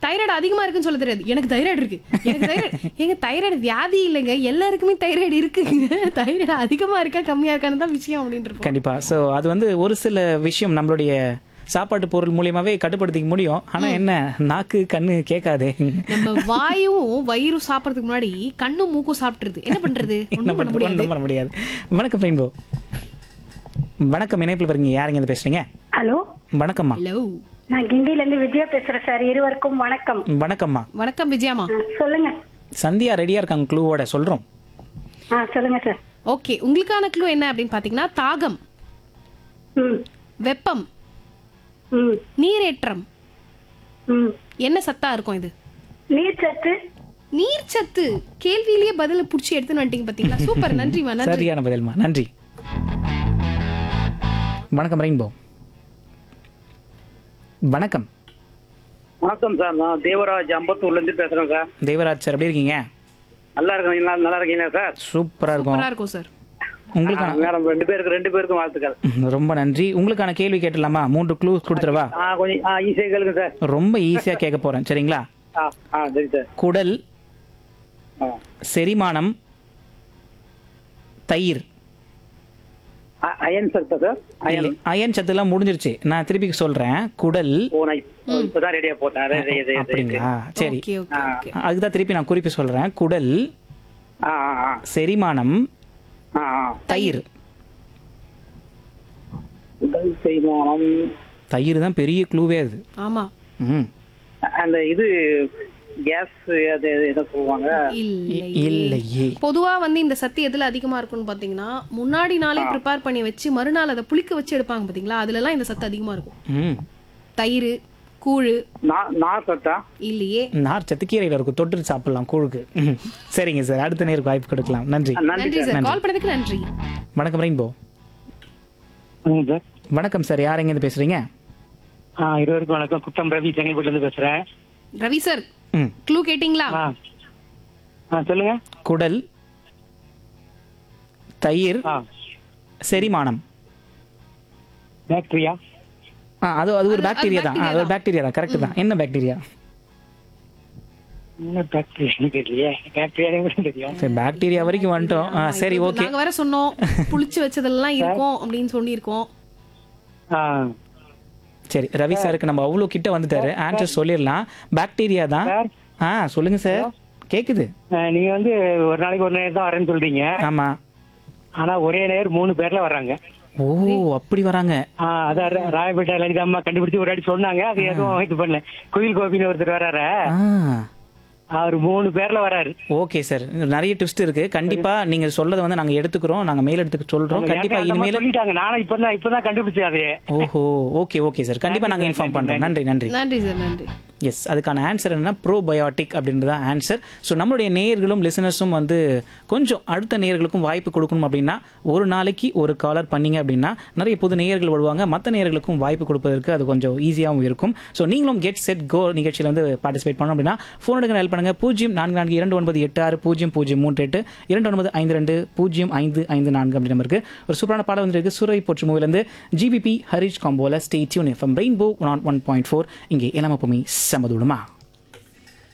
Thyroid அதிகமா இருக்குன்னு சொல்ல தெரியாது எனக்கு தைராய்டு இருக்கு எனக்கு தைராய்டு எங்க தைராய்டு வியாதி இல்லைங்க எல்லாருக்குமே தைராய்டு இருக்குங்க தைராய்டு அதிகமா இருக்கா கம்மியா இருக்கான்னு தான் விஷயம் அப்படின்னு இருப்போம் கண்டிப்பா ஸோ அது வந்து ஒரு சில விஷயம் நம்மளுடைய சாப்பாட்டு பொருள் மூலியமாவே கட்டுப்படுத்திக்க முடியும் ஆனா என்ன நாக்கு கண்ணு கேட்காதே நம்ம வாயும் வயிறும் சாப்பிடறதுக்கு முன்னாடி கண்ணும் மூக்கும் சாப்பிட்டுருது என்ன பண்றது என்ன ஒண்ணும் பண்ண பண்ண முடியாது ஒண்ணும் பண்ண முடியாது வணக்கம் ரெயின்போ வணக்கம் இணைப்பில் பாருங்க யாருங்க இருந்து பேசுறீங்க ஹலோ வணக்கம்மா ஹலோ நான் கிண்டில இருந்து விஜயா பேசுறேன் சார் இருவருக்கும் வணக்கம் வணக்கம்மா வணக்கம் விஜயாமா ஆ, சொல்லுங்க சந்தியா ரெடியா இருக்காங்க க்ளூவோட சொல்றோம் ஆ சொல்லுங்க சார் ஓகே உங்களுக்கான க்ளூ என்ன அப்படின்னு பாத்தீங்கன்னா தாகம் ம் வெப்பம் ம் நீரேற்றம் ம் என்ன சத்தா இருக்கும் இது நீர் சத்து நீர் சத்து கேள்வியிலேயே பதில புடிச்சு எடுத்துன்னு வந்துட்டீங்க பாத்தீங்களா சூப்பர் நன்றிமா நன்றி சரியான பதில்மா நன்றி வணக்கம் ரெயின்போ வணக்கம் வணக்கம் சார் நான் தேவராஜ் அம்பத்தூர்ல இருந்து பேசுறேன் சார் தேவராஜ் சார் எப்படி இருக்கீங்க நல்லா இருக்கீங்களா நல்லா இருக்கீங்களா சார் சூப்பரா இருக்கும் சூப்பரா இருக்கும் சார் உங்களுக்கான மேடம் ரெண்டு பேருக்கு ரெண்டு பேருக்கும் வாழ்த்துக்கள் ம், ரொம்ப நன்றி உங்களுக்கான கேள்வி கேட்டலாமா மூன்று க்ளூ கொடுத்துருவா ஆ கொஞ்சம் ஆ ஈஸியாக கேளுங்க சார் ரொம்ப ஈஸியா கேட்க போறேன் சரிங்களா ஆ ஆ சரி சார் குடல் ஆ செரிமானம் தயிர் அ- அயன் சத்தா சார் அயன் அயன் சத்துலாம் முடிஞ்சிருச்சு நான் திருப்பி சொல்றேன் குடல் ஓ நான் இப்ப- இப்பதான் ரெடியா போட்டேன் ரெடி, ரெடி, ரெடி. அப்படிங்களா சரி ஓகே ஓகே ஓகே அதுதான் திருப்பி நான் குறிப்பி சொல்றேன் குடல் ஆ ஆ ஆ செரிமானம் ஆ ஆ தயிர் உடல் செய்மானம் தயிர் தான் பெரிய க்ளூவே அது ஆமா ம் அந்த இது கேஸ் அது எதை சொல்லுவாங்க இல்லை இல்லையே பொதுவா வந்து இந்த சத்து எதுல அதிகமா இருக்கும்னு பாத்தீங்கன்னா முன்னாடி நாளே ப்ரிப்பேர் பண்ணி வச்சு மறுநாள் அதை புளிக்க வச்சு எடுப்பாங்க பாத்தீங்களா அதுல எல்லாம் இந்த சத்து அதிகமா இருக்கும் ம் தயிர் கூழு நா- நார் சத்தா இல்லையே நார் சத்து கீரையில் இருக்கும் தொட்டு சாப்பிடலாம் கூழுக்கு ம். சரிங்க சார் அடுத்த நேருக்கு வாய்ப்பு கொடுக்கலாம் நன்றி நன்றி நன்றி சார் கால் பண்ணதுக்கு நன்றி வணக்கம் ரெயின்போ வணக்கம் சார் வணக்கம் சார் யார் எங்கேருந்து பேசுறீங்க ஆ இருவருக்கும் வணக்கம் குத்தம் ரவி செங்கல்பட்டுல இருந்து பேசுறேன் ரவி சார் ம் க்ளூ கேட்டிங்களா ஆ ஆ சொல்லுங்க குடல் தயிர் ஆ செரிமானம் பாக்டீரியா ஆ அது அது ஒரு அது- பாக்டீரியா அது தான் ஆ, அது ஒரு பாக்டீரியா தான் கரெக்ட் தான் என்ன பாக்டீரியா என்ன பாக்டீரியான்னு தெரியலையே பாக்டீரியா கூட தெரியும் சரி பாக்டீரியா வரைக்கும் வந்துட்டோம் ஆ சரி இது ஓகே நாங்க வேற சொன்னோம் புளிச்சு வச்சதெல்லாம் இருக்கும் அப்படின்னு சொல்லியிருக்கோம் ஆ சரி ரவி சாருக்கு நம்ம அவ்வளோ கிட்ட வந்துட்டாரு ஆன்சர் சொல்லிடலாம் பாக்டீரியா தான் சார் ஆ சொல்லுங்க சார் கேக்குது ஆ, நீங்க வந்து ஒரு நாளைக்கு ஒரு நேரம் தான் வரேன்னு சொல்றீங்க ஆமா ஆனா ஒரே நேரம் மூணு பேர்ல வர்றாங்க ஓ அப்படி வராங்க ஆ அதான் ரா- ராயப்பேட்டை லலிதா அம்மா கண்டுபிடிச்சு ஒரு வாட்டி சொன்னாங்க அது எதுவும் இது பண்ணல குயில் கோபின்னு ஒருத்தர் வர்றாரு ஆ அவர் மூணு பேர்ல வராரு ஓகே சார் நிறைய ட்விஸ்ட் இருக்கு கண்டிப்பா நீங்க சொல்லதை வந்து நாங்க எடுத்துக்கிறோம் நாங்க மேல் எடுத்துக்க சொல்றோம் கண்டிப்பா அந்த அம்மா இனிமேல் சொல்லிட்டாங்க நானும் இப்பதான் இப்பதான் கண்டுபிடிச்சேன் அது ஓஹோ ஓகே ஓகே சார் கண்டிப்பா நாங்க இன்ஃபார்ம் பண்றோம் நன்றி நன்றி நன்றி சார் நன்றி எஸ் அதுக்கான ஆன்சர் என்னன்னா ப்ரோபயோட்டிக் அப்படின்றது தான் ஆன்சர் ஸோ நம்மளுடைய நேயர்களும் லிசனர்ஸும் வந்து கொஞ்சம் அடுத்த நேயர்களுக்கும் வாய்ப்பு கொடுக்கணும் அப்படின்னா ஒரு நாளைக்கு ஒரு காலர் பண்ணீங்க அப்படின்னா நிறைய புது நேயர்கள் வருவாங்க மற்ற நேயர்களுக்கும் வாய்ப்பு கொடுப்பதற்கு அது கொஞ்சம் ஈஸியாகவும் இருக்கும் ஸோ நீங்களும் கெட் செட் கோ நிகழ்ச்சியில் வந்து பார்ட்டிசிபேட் பண்ணணும் அப்படின்னா ஃபோன் எடுக்க ஹெல்ப் பண்ணுங்க பூஜ்ஜியம் நான்கு நான்கு இரண்டு ஒன்பது எட்டு ஆறு பூஜ்ஜியம் பூஜ்ஜியம் மூன்று எட்டு இரண்டு ஒன்பது ஐந்து ரெண்டு பூஜ்ஜியம் ஐந்து ஐந்து நான்கு அப்படி நம்பருக்கு ஒரு சூப்பரான பாடம் வந்துருக்கு சுரை போற்று மூவிலேருந்து ஜிபிபி ஹரிஷ் காம்போல stay tune FM rainbow one one point four இங்கே இளம பொமி சமதுடுமா